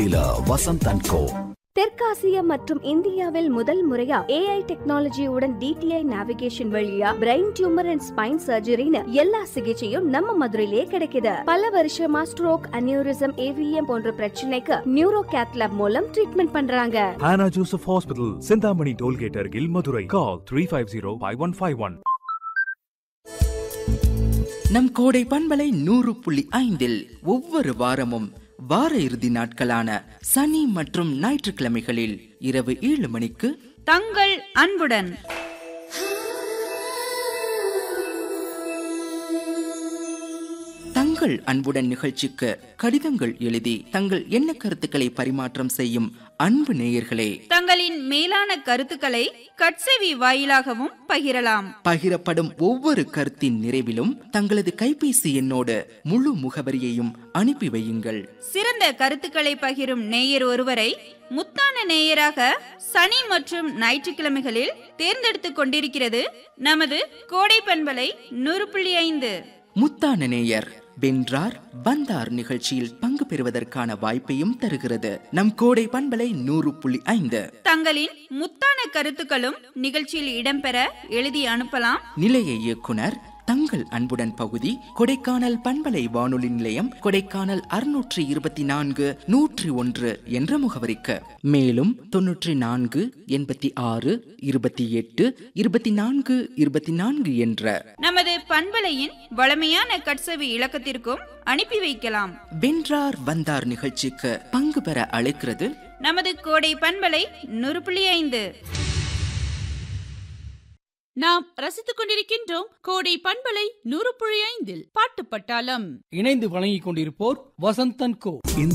Vasanth and கோ தெற்காசிய மற்றும் இந்தியாவில் முதல் முறையா ஏஐ டெக்னாலஜியுடன் டிடிஐ நேவிகேஷன் வழியா பிரெயின் டியூமர் அண்ட் ஸ்பைன் சர்ஜரின்னு எல்லா சிகிச்சையும் நம்ம மதுரையிலே கிடைக்குது பல வருஷமா ஸ்ட்ரோக் அனியூரிசம் ஏவிஎம் போன்ற பிரச்சனைக்கு நியூரோ கேத்லாப் மூலம் ட்ரீட்மெண்ட் பண்றாங்க Hannah Joseph Hospital, Sindhamani Tollgate, Argil, Madurai. Call 350 5151. நம் கோடை பண்பலை நூறு புள்ளி ஐந்தில் ஒவ்வொரு வாரமும் வார இறுதி நாட்களான சனி மற்றும் ஞாயிற்றுக்கிழமைகளில் இரவு ஏழு மணிக்கு தங்கள் அன்புடன் தங்கள் அன்புடன் நிகழ்ச்சிக்கு கடிதங்கள் எழுதி தங்கள் எண்ண கருத்துக்களை பரிமாற்றம் செய்யும் அன்பு நேயர்களே தங்களின் மேலான கருத்துக்களை கட்செவி வாயிலாகவும் பகிரலாம் பகிரப்படும் ஒவ்வொரு கருத்தின் நிறைவிலும் தங்களது கைபேசி எண்ணோடு முழு முகவரியையும் அனுப்பி வையுங்கள் சிறந்த கருத்துக்களை பகிரும் நேயர் ஒருவரை முத்தான நேயராக சனி மற்றும் ஞாயிற்றுக்கிழமைகளில் தேர்ந்தெடுத்துக் கொண்டிருக்கிறது நமது கோடை பண்பலை நூறு புள்ளி ஐந்து முத்தான நேயர் வென்றார் வந்தார் நிகழ்ச்சியில் பங்கு பெறுவதற்கான வாய்ப்பையும் தருகிறது நம் கோடை பண்பலை நூறு புள்ளி ஐந்து தங்களின் முத்தான கருத்துக்களும் நிகழ்ச்சியில் இடம்பெற எழுதி அனுப்பலாம் நிலைய இயக்குனர் தங்கள் அன்புடன் பகுதி கொடைக்கானல் பண்பலை வானொலி நிலையம் கொடைக்கானல் அறுநூற்றி இருபத்தி நான்கு நூற்றி ஒன்று என்ற முகவரிக்கு மேலும் தொன்னூற்றி நான்கு எண்பத்தி ஆறு இருபத்தி எட்டு இருபத்தி நான்கு இருபத்தி நான்கு என்ற நமது பண்பலையின் வளமையான கட்செவி இலக்கத்திற்கும் அனுப்பி வைக்கலாம் வென்றார் வந்தார் நிகழ்ச்சிக்கு பங்கு பெற அழைக்கிறது நமது கோடை பண்பலை நூறு புள்ளி ஐந்து நாம் ரசித்துக் கொண்டிருக்கின்றோம் கோடை பண்பலை நூறு புள்ளி ஐந்தில் பாட்டு பட்டாளம் இணைந்து வழங்கிக் கொண்டிருப்போர் வசந்தன் கோ